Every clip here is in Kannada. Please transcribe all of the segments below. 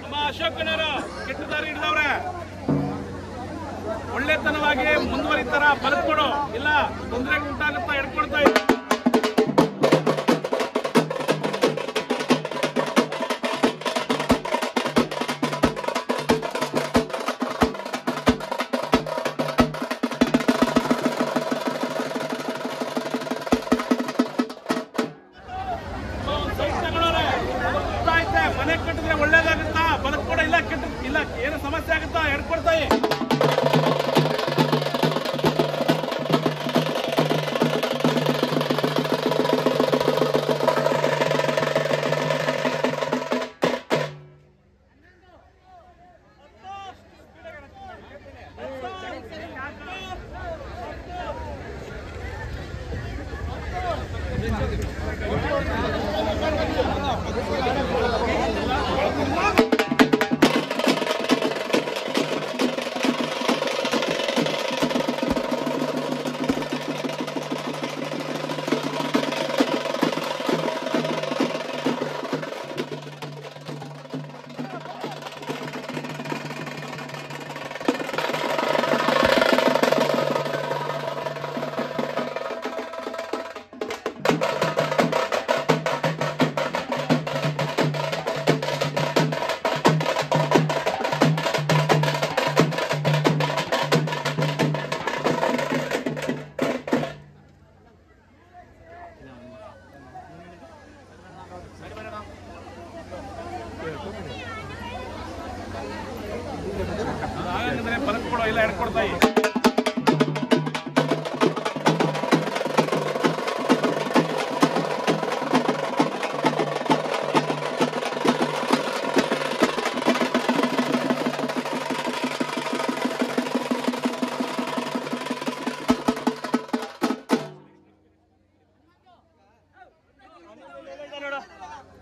ನಮ್ಮ ಅಶೋಕನವರು ಕೆಟ್ಟ ದಾರಿ ಹಿಡಿದವ್ರೆ ಒಳ್ಳೆತನವಾಗಿ ಮುಂದುವರಿತಾರ ಬದುಕೊಡು ಇಲ್ಲ ತೊಂದರೆ ಉಂಟಾಗುತ್ತಾ ಎಡ್ಕೊಳ್ತಾ ಇದ್ದಾರೆ ಸೈಟ್ ತಗೊಳ್ಳೋರೆ ಗೊತ್ತಾಯ್ತೆ ಮನೆ ಕಟ್ಟಿದ್ರೆ ಒಳ್ಳೇದಾಗುತ್ತಾ ಬದುಕೊಡ ಇಲ್ಲ ಕೆಟ್ಟ ಇಲ್ಲ ಏನು ಸಮಸ್ಯೆ ಆಗುತ್ತಾ ಎಡ್ಕೊಡ್ತಾಯಿ ಹಾಗಂದ್ರೆ ಬದುಕೊಡೋ ಇಲ್ಲ ಎಡ್ಕೊಡ್ತಾಯಿ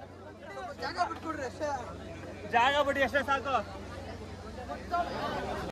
ಜಾಗ ಬಿಟ್ಕೊಡ್ರಿ ಅಷ್ಟೇ ಜಾಗ ಬಿಡಿ ಅಷ್ಟೇ ಸಾಕು